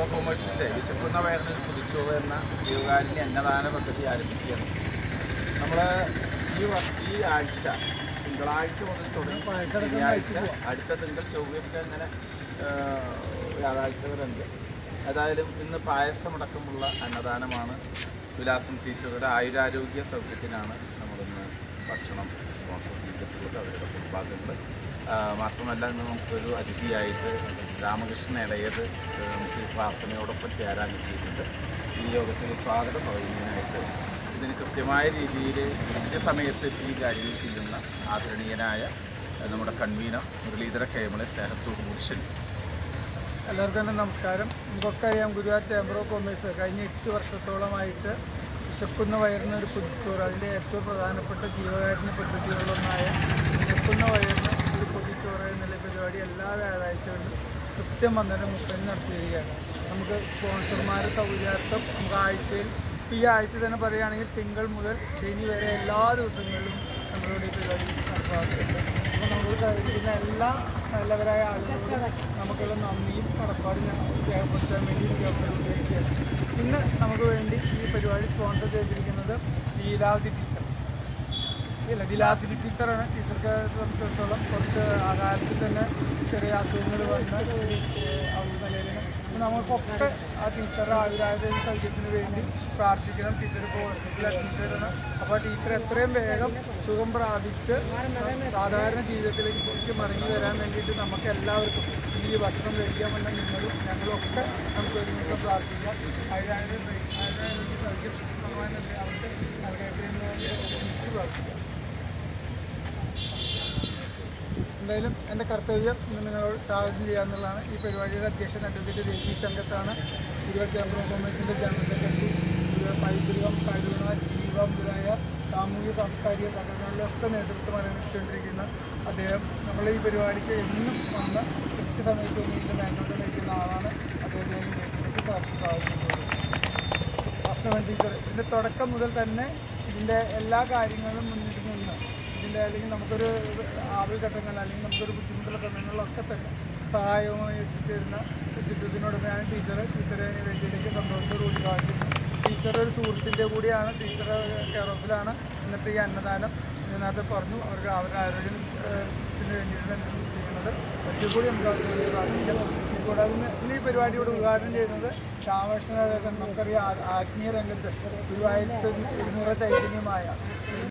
കോമേഴ്സിൻ്റെ വിശക്കുന്ന വയറിന് കുതിച്ചോവ് എന്ന ജീവകാരുണ്യ അന്നദാന പദ്ധതി ആരംഭിക്കുകയാണ് നമ്മൾ ഈ വ- ഈ ആഴ്ച തിങ്കളാഴ്ച മുതൽ തുടങ്ങി ശനിയാഴ്ച അടുത്ത തിങ്കൾ ചൊവ്വയൊക്കെ അങ്ങനെ ആ, വ്യാഴാഴ്ച വരെ ഉണ്ട് ഏതായാലും ഇന്ന് പായസമടക്കമുള്ള അന്നദാനമാണ് വിലാസം ടീച്ചറുടെ ആയുരാരോഗ്യ സൗഖ്യത്തിനാണ് നമ്മളിന്ന് ഭക്ഷണം സ്പോൺസർ ചെയ്തിട്ടുള്ളത് അവരുടെ കുടുംബാംഗങ്ങൾ ആ, മാത്രമല്ല ഇന്ന് നമുക്കൊരു അതിഥിയായിട്ട് രാമകൃഷ്ണൻ ഇളയത് ഏഹ്, നമുക്ക് ഈ പ്രാർത്ഥനയോടൊപ്പം ചേരാൻ കിട്ടിയിട്ടുണ്ട് ഈ യോഗത്തിൽ സ്വാഗതം പറയുന്നതിനായിട്ട് ഇതിന് കൃത്യമായ രീതിയിൽ കൃത്യസമയത്ത് ഈ കാര്യങ്ങൾ ചെയ്യുന്ന ആദരണീയനായ ഏഹ്, നമ്മുടെ കൺവീനർ മുരളീധര കേമളെ സ്നേഹത്തോടു കൂടി ക്ഷണിക്കും എല്ലാവർക്കും തന്നെ നമസ്കാരം നമുക്കൊക്കെ അറിയാം ഗുരുവായൂർ ചേംബർ ഓഫ് കൊമേഴ്സ് കഴിഞ്ഞ എട്ട് വർഷത്തോളമായിട്ട് വിശക്കുന്ന വയറിന് ഒരു പൊതിച്ചോറ് അതിൻ്റെ ഏറ്റവും പ്രധാനപ്പെട്ട ജീവകാരുണ്യ പദ്ധതികളിലൊന്നായ വിശക്കുന്ന വയറിന് ഒരു പൊതിച്ചോറ് എന്നുള്ള പരിപാടി എല്ലാ വ്യാഴാഴ്ചകളിലും കൃത്യം പന്ത്രണ്ട് മുപ്പതിന് നടത്തി വരികയാണ് നമുക്ക് സ്പോൺസർമാരെ സൗകര്യാർത്ഥം നമുക്ക് ആഴ്ചയിൽ ഇപ്പം ഈ ആഴ്ച തന്നെ പറയുകയാണെങ്കിൽ തിങ്കൾ മുതൽ ശനി വരെ എല്ലാ ദിവസങ്ങളിലും നമ്മളിവിടെ ഈ പരിപാടി നടപ്പാക്കുന്നുണ്ട് അപ്പോൾ നമ്മൾ സഹകരിക്കുന്ന എല്ലാ നല്ലവരായ ആളുകളോട് നമുക്കുള്ള നന്ദിയും കടപ്പാടും ഞാൻ രേഖപ്പെടുത്താൻ വേണ്ടി ഗവൺമെൻറ് ഉപയോഗിക്കുകയാണ് ഇന്ന് നമുക്ക് വേണ്ടി ഈ പരിപാടി സ്പോൺസർ ചെയ്തിരിക്കുന്നത് ലീലാവതി ടീച്ചർ ഇല്ല ദിലാസിനി ടീച്ചറാണ് ടീച്ചർക്ക് സംബന്ധിച്ചിടത്തോളം കുറച്ച് ആ കാലത്തിൽ തന്നെ ചെറിയ അസുഖങ്ങൾ വന്ന ഒരു അവസ്ഥ നിലയിലാണ് അപ്പോൾ നമുക്കൊക്കെ ആ ടീച്ചറുടെ ആയുരാരോഗ്യ സൗകര്യത്തിന് വേണ്ടി പ്രാർത്ഥിക്കണം ടീച്ചർ ഇപ്പോൾ ഹോസ്പിറ്റലിൽ അഡ്മിറ്റാണ് അപ്പോൾ ടീച്ചർ എത്രയും വേഗം സുഖം പ്രാപിച്ച് സാധാരണ ജീവിതത്തിലേക്ക് തിരിച്ച് മടങ്ങി വരാൻ വേണ്ടിയിട്ട് നമുക്ക് എല്ലാവർക്കും ഈ ഭക്ഷണം കഴിക്കാൻ വന്ന നിങ്ങളും ഞങ്ങളും ഒക്കെ നമുക്ക് ഒരു നിമിഷം പ്രാർത്ഥിക്കാം ആയുരാരോഗ്യ ആയുരാരോഗ്യ സൗകര്യം ഭഗവാനുണ്ട് അവർക്ക് നൽകട്ടെ എന്ന് തിരിച്ച് പ്രാർത്ഥിക്കാം എന്തായാലും എൻ്റെ കർത്തവ്യം ഇന്ന് നിങ്ങളോട് സ്വാഗതം ചെയ്യാന്നുള്ളതാണ് ഈ പരിപാടിയുടെ അധ്യക്ഷൻ അഡ്വക്കേറ്റ് രജി സംഘത്താണ് ഗുരുവായൂർ ചേംബർ ഓഫ് കൊമേഴ്സിൻ്റെ ജനറൽ സെക്രട്ടറി ഗുരുവായൂർ പൈതൃകം കരുണ ജീവ മുതലായ സാമൂഹിക സാംസ്കാരിക സംഘടനകളിലൊക്കെ നേതൃത്വം അനുഭവിച്ചുകൊണ്ടിരിക്കുന്ന അദ്ദേഹം നമ്മളെ ഈ പരിപാടിക്ക് എന്നും വന്ന് കൃത്യസമയത്ത് തന്നെ ഇതിൻ്റെ മേൽനോട്ടം നയിക്കുന്ന ആളാണ് അദ്ദേഹത്തെ സാക്ഷി സ്വാഗതം വാസ്തവൻ ടീച്ചർ ഇതിൻ്റെ തുടക്കം മുതൽ തന്നെ ഇതിൻ്റെ എല്ലാ കാര്യങ്ങളും മുന്നിട്ട് നിന്ന് ഇതിൻ്റെ അല്ലെങ്കിൽ നമുക്കൊരു ആവൽ ഘട്ടങ്ങൾ അല്ലെങ്കിൽ നമുക്കൊരു ബുദ്ധിമുട്ടുള്ള സമയങ്ങളിലൊക്കെ തന്നെ സഹായവുമായി എത്തിച്ചേരുന്ന ചിത്രത്തിനോടൊപ്പമാണ് ടീച്ചർ ടീച്ചറെ വേദിയിലേക്ക് സന്തോഷത്തോട് കൂടി കാണിക്കുന്നു ടീച്ചർ ഒരു സുഹൃത്തിൻ്റെ കൂടിയാണ് ടീച്ചർ കെയർ ഓഫിലാണ് ഇന്നത്തെ ഈ അന്നദാനം ഞാൻ നേരത്തെ പറഞ്ഞു അവർക്ക് അവരുടെ ആരോഗ്യത്തിന് വേണ്ടിയിട്ടാണ് ചെയ്യുന്നത് ഒരിക്കൽ കൂടി നമുക്ക് അവർക്ക് വേണ്ടി പ്രാർത്ഥിക്കാം കൂടാതെ ഇന്ന് ഇന്ന് ഈ പരിപാടിയോട് ഉദ്ഘാടനം ചെയ്യുന്നത് രാമകൃഷ്ണ നമുക്കറിയാം ആ- ആത്മീയ രംഗത്ത് ഗുരുവായൂരത്ത് ഇരുന്നൂറ ചൈതന്യമായ